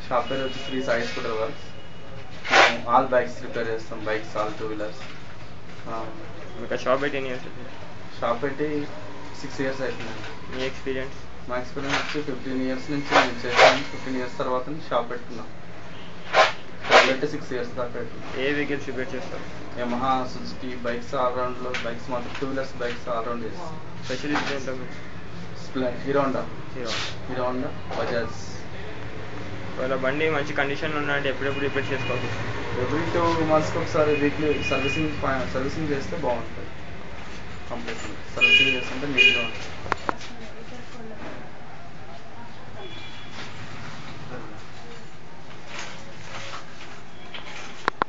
shop పేరు వచ్చి Shri Sai scooter works మేము ఆల్ బైక్స్ రిపేర్ చేస్తాం బైక్స్ ఆల్ టూ వీలర్స్ మీకు ఆ షాప్ పెట్టి ఎన్ని ఇయర్స్ షాప్ పెట్టి సిక్స్ ఇయర్స్ అవుతుంది మీ ఎక్స్పీరియన్స్ మా ఎక్స్పీరియన్స్ వచ్చి ఫిఫ్టీన్ ఇయర్స్ నుంచి నేను చేశాను ఫిఫ్టీన్ ఇయర్స్ తర్వాత షాప్ పెట్టుకున్నాం షాప్ పెట్టి సిక్స్ ఇయర్స్ దాకా పెట్టుకున్నాం ఏ వెహికల్స్ రిపేర్ చేస్తారు యమహా సుజుకి బైక్స్ ఆల్రౌండ్లో బైక్స్ మాత్రం టూ వీలర్స్ బైక్స్ ఆల్రౌండ్ చేస్తాం స్పెషలిస్ట్ ఏంటో స్ప్లె Hero Honda Hero hero Honda Bajaj ఒకవేళ బండి మంచి కండిషన్లో ఉన్నాయంటే ఎప్పుడెప్పుడు రిపేర్ చేసుకోవాలి ఎవ్రీ టూ మంత్స్కి ఒకసారి వీక్లీ సర్వీసింగ్ సర్వీసింగ్ చేస్తే బాగుంటుంది కంప్లీట్ సర్వీసింగ్ చేస్తుంటే నీట్గా ఉంటుంది